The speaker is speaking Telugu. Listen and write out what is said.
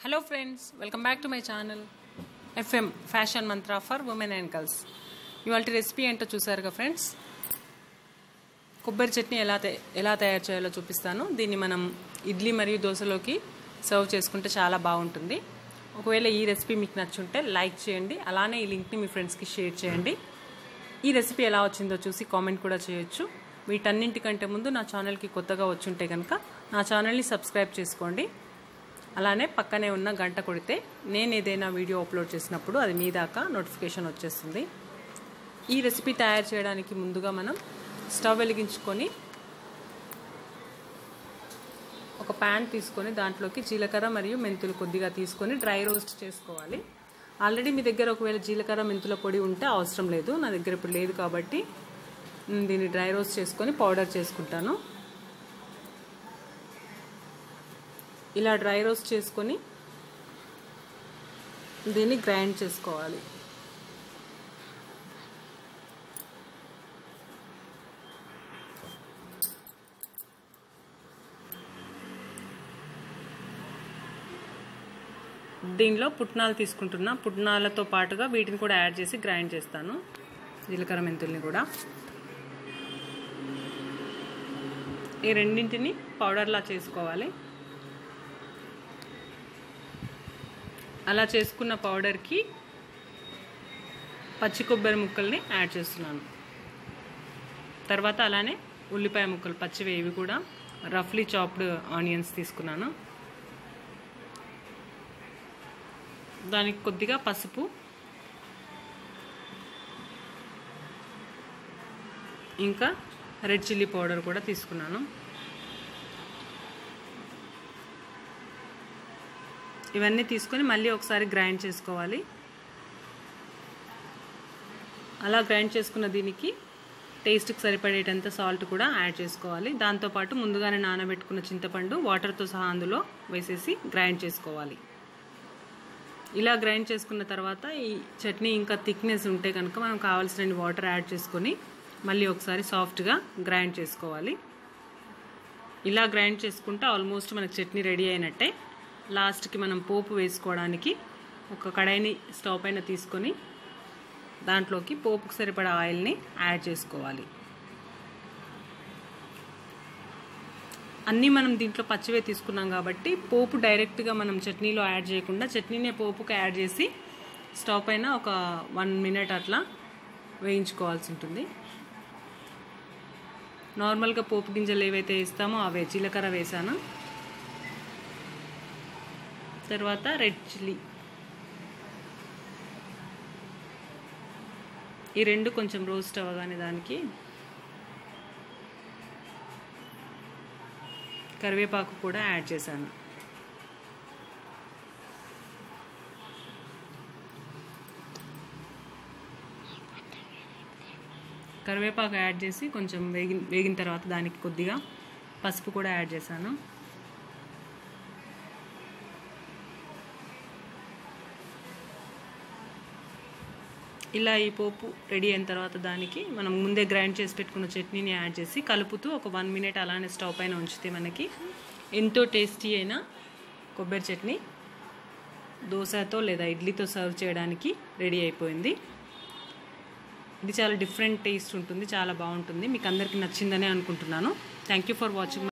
hello friends welcome back to my channel FM fashion Mantra for women and girls ఇవాళ రెసిపీ ఏంటో చూసారుగా ఫ్రెండ్స్ కొబ్బరి చట్నీ ఎలా తయ- ఎలా తయారు చేయాలో చూపిస్తాను దీన్ని మనం ఇడ్లీ మరియు దోశలోకి సర్వ్ చేసుకుంటే చాలా బాగుంటుంది ఒకవేళ ఈ రెసిపీ మీకు నచ్చుంటే లైక్ చేయండి అలానే ఈ లింక్ని మీ ఫ్రెండ్స్కి షేర్ చేయండి ఈ రెసిపీ ఎలా వచ్చిందో చూసి కామెంట్ కూడా చేయొచ్చు వీటన్నింటికంటే ముందు నా ఛానల్కి కొత్తగా వచ్చుంటే కనుక నా ఛానల్ని సబ్స్క్రైబ్ చేసుకోండి అలానే పక్కనే ఉన్న గంట కొడితే నేను ఏదైనా వీడియో అప్లోడ్ చేసినప్పుడు అది మీ దాకా నోటిఫికేషన్ వచ్చేస్తుంది ఈ రెసిపీ తయారు చేయడానికి ముందుగా మనం స్టవ్ వెలిగించుకొని ఒక ప్యాన్ తీసుకొని దాంట్లోకి జీలకర్ర మరియు మెంతులు కొద్దిగా తీసుకొని డ్రై రోస్ట్ చేసుకోవాలి ఆల్రెడీ మీ దగ్గర ఒకవేళ జీలకర్ర మెంతుల పొడి ఉంటే అవసరం లేదు నా దగ్గర ఇప్పుడు లేదు కాబట్టి నేను దీన్ని డ్రై రోస్ట్ చేసుకొని పౌడర్ చేసుకుంటాను ఇలా డ్రై రోస్ట్ చేసుకొని దీన్ని గ్రైండ్ చేసుకోవాలి దీనిలో పుట్నాలు తీసుకుంటున్నా పుట్నాలతో పాటుగా వీటిని కూడా యాడ్ చేసి గ్రైండ్ చేస్తాను జీలకర్ర మెంతుల్ని కూడా ఈ రెండింటిని పౌడర్లా చేసుకోవాలి అలా చేసుకున్న పౌడర్కి పచ్చి కొబ్బరి ముక్కల్ని యాడ్ చేస్తున్నాను తర్వాత అలానే ఉల్లిపాయ ముక్కలు పచ్చివి ఇవి కూడా రఫ్లీ చాప్డ్ ఆనియన్స్ తీసుకున్నాను దానికి కొద్దిగా పసుపు ఇంకా రెడ్ చిల్లీ పౌడర్ కూడా తీసుకున్నాను ఇవన్నీ తీసుకొని మళ్ళీ ఒకసారి గ్రైండ్ చేసుకోవాలి అలా గ్రైండ్ చేసుకున్న దీనికి టేస్ట్కి సరిపడేటంత సాల్ట్ కూడా యాడ్ చేసుకోవాలి దాంతోపాటు ముందుగానే నానబెట్టుకున్న చింతపండు వాటర్తో సహా అందులో వేసేసి గ్రైండ్ చేసుకోవాలి ఇలా గ్రైండ్ చేసుకున్న తర్వాత ఈ చట్నీ ఇంకా థిక్నెస్ ఉంటే కనుక మనం కావాల్సిన వాటర్ యాడ్ చేసుకొని మళ్ళీ ఒకసారి సాఫ్ట్గా గ్రైండ్ చేసుకోవాలి ఇలా గ్రైండ్ చేసుకుంటే ఆల్మోస్ట్ మనకు చట్నీ రెడీ అయినట్టే లాస్ట్కి మనం పోపు వేసుకోవడానికి ఒక కడాయిని స్టవ్ పైన తీసుకొని దాంట్లోకి పోపుకు సరిపడా ఆయిల్ని యాడ్ చేసుకోవాలి అన్నీ మనం దీంట్లో పచ్చివే తీసుకున్నాం కాబట్టి పోపు డైరెక్ట్గా మనం చట్నీలో యాడ్ చేయకుండా చట్నీనే పోపుకి యాడ్ చేసి స్టవ్ పైన ఒక వన్ మినిట్ అట్లా వేయించుకోవాల్సి ఉంటుంది నార్మల్గా పోపు గింజలు ఏవైతే వేస్తామో అవే జీలకర్ర వేసాను తర్వాత రెడ్ చిల్లీ ఈ రెండు కొంచెం రోస్ట్ అవ్వగానే దానికి కరివేపాకు కూడా యాడ్ చేశాను కరివేపాకు యాడ్ చేసి కొంచెం వేగి వేగిన తర్వాత దానికి కొద్దిగా పసుపు కూడా యాడ్ చేశాను ఇలా ఈ పోపు రెడీ అయిన తర్వాత దానికి మనం ముందే గ్రైండ్ చేసి పెట్టుకున్న చట్నీని యాడ్ చేసి కలుపుతూ ఒక వన్ మినిట్ అలానే స్టవ్ పైన ఉంచితే మనకి ఎంతో టేస్టీ అయిన కొబ్బరి చట్నీ దోశతో లేదా ఇడ్లీతో సర్వ్ చేయడానికి రెడీ అయిపోయింది ఇది చాలా డిఫరెంట్ టేస్ట్ ఉంటుంది చాలా బాగుంటుంది మీకు అందరికీ నచ్చిందనే అనుకుంటున్నాను థ్యాంక్ యూ ఫర్ వాచింగ్